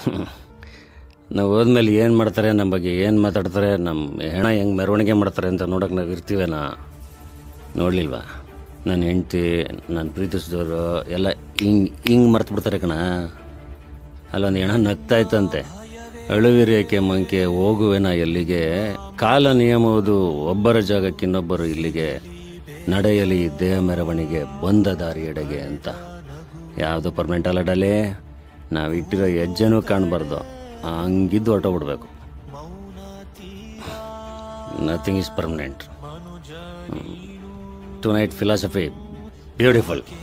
ನಾವು ಹೋದ್ಮೇಲೆ ಏನು ಮಾಡ್ತಾರೆ ನಮ್ಮ ಬಗ್ಗೆ ಏನು ಮಾತಾಡ್ತಾರೆ ನಮ್ಮ ಹೆಣ ಹೆಂಗೆ ಮೆರವಣಿಗೆ ಮಾಡ್ತಾರೆ ಅಂತ ನೋಡೋಕೆ ನಾವು ಇರ್ತೀವೇನಾ ನೋಡಲಿಲ್ವಾ ನನ್ನ ಹೆಂಡ್ತಿ ನಾನು ಪ್ರೀತಿಸಿದವರು ಎಲ್ಲ ಹಿಂಗೆ ಹಿಂಗೆ ಮರ್ತು ಬಿಡ್ತಾರೆ ಕಣ ಅಲ್ಲೊಂದು ಹೆಣ ನಗ್ತಾ ಇತ್ತಂತೆ ಅಳುವಿರೇಕೆ ಮಂಕೆ ಹೋಗುವೆನ ಎಲ್ಲಿಗೆ ಕಾಲ ನಿಯಮವುದು ಒಬ್ಬರ ಜಾಗಕ್ಕೆ ಇನ್ನೊಬ್ಬರು ಇಲ್ಲಿಗೆ ನಡೆಯಲಿ ದೇಹ ಮೆರವಣಿಗೆ ಬಂದ ದಾರಿಯೆಡೆಗೆ ಅಂತ ಯಾವುದು ಪರ್ಮನೆಂಟ್ ಅಲ್ಲ ಡಲೆ ನಾವು ಇಟ್ಟಿರೋ ಹೆಜ್ಜೆನೂ ಕಾಣಬಾರ್ದು ಹಂಗಿದ್ದು ಹೊರಟೋಗ್ಬಿಡ್ಬೇಕು nothing is permanent tonight philosophy beautiful